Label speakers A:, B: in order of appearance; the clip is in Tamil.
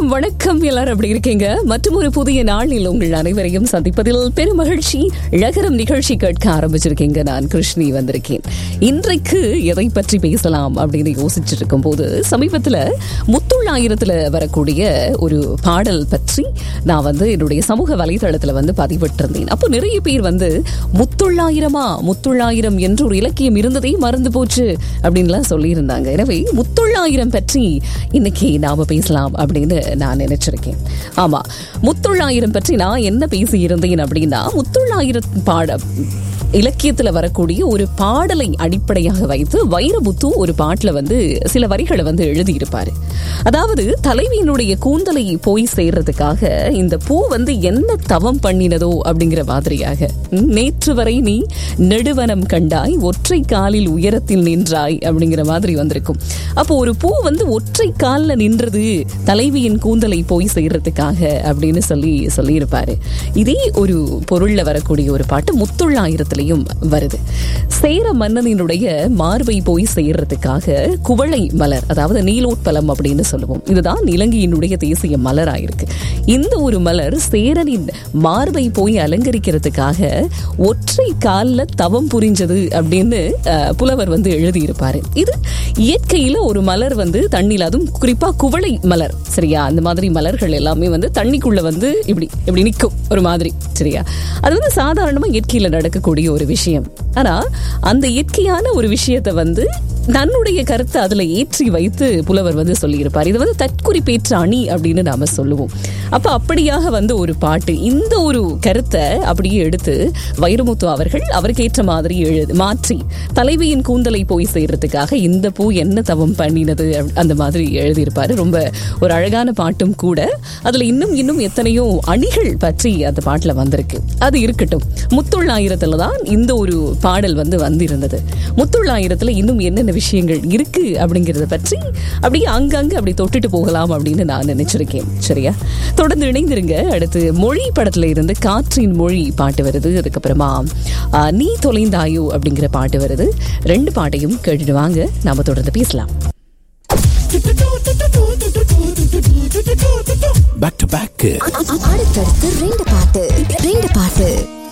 A: வணக்கம் வணக்கம் எல்லாரும் அப்படி இருக்கீங்க மற்றும் ஒரு புதிய நாளில் உங்கள் அனைவரையும் சந்திப்பதில் பெருமகிழ்ச்சி இழகரம் நிகழ்ச்சி கேட்க ஆரம்பிச்சிருக்கீங்க நான் கிருஷ்ணி வந்திருக்கேன் இன்றைக்கு எதை பற்றி பேசலாம் அப்படின்னு யோசிச்சுட்டு இருக்கும் போது சமீபத்தில் முத்துள்ளாயிரத்துல வரக்கூடிய ஒரு பாடல் பற்றி நான் வந்து என்னுடைய சமூக வலைதளத்துல வந்து பதிவிட்டிருந்தேன் அப்போ நிறைய பேர் வந்து முத்துள்ளாயிரமா முத்துள்ளாயிரம் என்று ஒரு இலக்கியம் இருந்ததே மறந்து போச்சு அப்படின்லாம் சொல்லியிருந்தாங்க எனவே முத்துள்ளாயிரம் பற்றி இன்னைக்கு நாம பேசலாம் அப்படின்னு நான் நினைச்சிருக்கேன் ஆமா முத்துள்ளாயிரம் பற்றி நான் என்ன பேசியிருந்தேன் அப்படின்னா முத்துள்ளாயிரம் பாட இலக்கியத்துல வரக்கூடிய ஒரு பாடலை அடிப்படையாக வைத்து வைரமுத்து ஒரு பாட்டுல வந்து சில வரிகளை வந்து எழுதியிருப்பாரு அதாவது தலைவியினுடைய கூந்தலை போய் சேர்றதுக்காக இந்த பூ வந்து என்ன தவம் பண்ணினதோ அப்படிங்கிற மாதிரியாக ம், நேற்று வரை நீ நெடுவனம் கண்டாய் ஒற்றை காலில் உயரத்தில் நின்றாய் அப்படிங்கிற மாதிரி வந்திருக்கும் அப்போ ஒரு பூ வந்து ஒற்றை காலில் நின்றது தலைவியின் கூந்தலை போய் சேர்றதுக்காக அப்படின்னு சொல்லி சொல்லியிருப்பாரு இதே ஒரு பொருள்ல வரக்கூடிய ஒரு பாட்டு முத்துள்ளாயிரத்திலையும் வருது சேர மன்னனினுடைய மார்பை போய் சேர்றதுக்காக குவளை மலர் அதாவது நீலோட்பலம் அப்படின்னு சொல்லுவோம் இதுதான் இலங்கையினுடைய தேசிய மலராயிருக்கு இந்த ஒரு மலர் சேரனின் மார்பை போய் அலங்கரிக்கிறதுக்காக ஒற்றை காலில் தவம் புரிஞ்சது அப்படின்னு அஹ், புலவர் வந்து எழுதியிருப்பாரு இது இயற்கையில ஒரு மலர் வந்து தண்ணியில் அதுவும் குறிப்பா குவளை மலர் சரியா அந்த மாதிரி மலர்கள் எல்லாமே வந்து தண்ணிக்குள்ள வந்து இப்படி இப்படி நிற்கும் ஒரு மாதிரி சரியா அது வந்து சாதாரணமா இயற்கையில நடக்கக்கூடிய ஒரு விஷயம் ஆனா அந்த இயற்கையான ஒரு விஷயத்தை வந்து தன்னுடைய கருத்தை அதுல ஏற்றி வைத்து புலவர் வந்து சொல்லியிருப்பார் இது வந்து தற்குறிப்பேற்ற அணி அப்படின்னு நாம சொல்லுவோம் அப்ப அப்படியாக வந்து ஒரு பாட்டு இந்த ஒரு கருத்தை அப்படியே எடுத்து வைரமுத்து அவர்கள் அவருக்கு ஏற்ற மாதிரி எழுது மாற்றி தலைவியின் கூந்தலை போய் சேர்றதுக்காக இந்த பூ என்ன தவம் பண்ணினது அப்~ அந்த மாதிரி எழுதியிருப்பாரு ரொம்ப ஒரு அழகான பாட்டும் கூட அதுல இன்னும் இன்னும் எத்தனையோ அணிகள் பற்றி அந்த பாட்டுல வந்திருக்கு அது இருக்கட்டும் முத்துள்ளாயிரத்துல தான் இந்த ஒரு பாடல் வந்து வந்திருந்தது முத்துள்ளாயிரத்துல இன்னும் என்னென்ன விஷயங்கள் இருக்கு அப்படிங்கறத பற்றி அப்படியே அங்கங்க அப்படி தொட்டுட்டு போகலாம் அப்படின்னு நான் நினைச்சிருக்கேன் சரியா தொடர்ந்து இணைந்திருங்க அடுத்து மொழி படத்துல இருந்து காற்றின் மொழி பாட்டு வருது அதுக்கப்புறமா ஆ, நீ தொலைந்தாயோ அப்படிங்கிற பாட்டு வருது ரெண்டு பாட்டையும் கேட்டுட்டு வாங்க நாம தொடர்ந்து பேசலாம்
B: பேக் டு பேக்
C: அடுத்தடுத்து ரெண்டு பாட்டு ரெண்டு பாட்டு